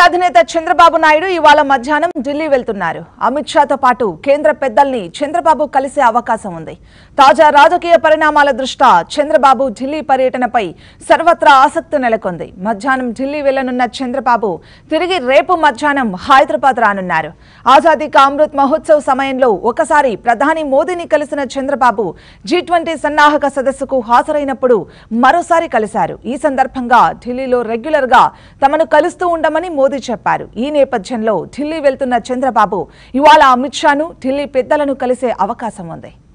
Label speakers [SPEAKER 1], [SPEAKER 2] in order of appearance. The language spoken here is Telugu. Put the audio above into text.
[SPEAKER 1] అధినేత చంద్రబాబు నాయుడు ఇవాళ మధ్యాహ్నం ఢిల్లీ వెళ్తున్నారు అమిత్ షాతో పాటు కేంద్ర పెద్దల్ని చంద్రబాబు కలిసే అవకాశం ఉంది తాజా రాజకీయ పరిణామాల దృష్ట్యా చంద్రబాబు ఢిల్లీ పర్యటనపై సర్వత్రా ఆసక్తి నెలకొంది మధ్యాహ్నం ఢిల్లీ వెళ్లనున్న చంద్రబాబు తిరిగి రేపు మధ్యాహ్నం హైదరాబాద్ రానున్నారు ఆజాదీ కా అమృత్ మహోత్సవ్ సమయంలో ఒకసారి ప్రధాని మోదీని కలిసిన చంద్రబాబు జీ ట్వంటీ సన్నాహక సదస్సుకు హాజరైనప్పుడు మరోసారి కలిశారు ఈ సందర్భంగా ఢిల్లీలో రెగ్యులర్ గా తమను కలుస్తూ ఉండమని మోదీ చెప్పారు ఈ నేపథ్యంలో ఢిల్లీ వెళ్తున్న చంద్రబాబు ఇవాళ అమిత్ షాను ఢిల్లీ పెద్దలను కలిసే అవకాశం ఉంది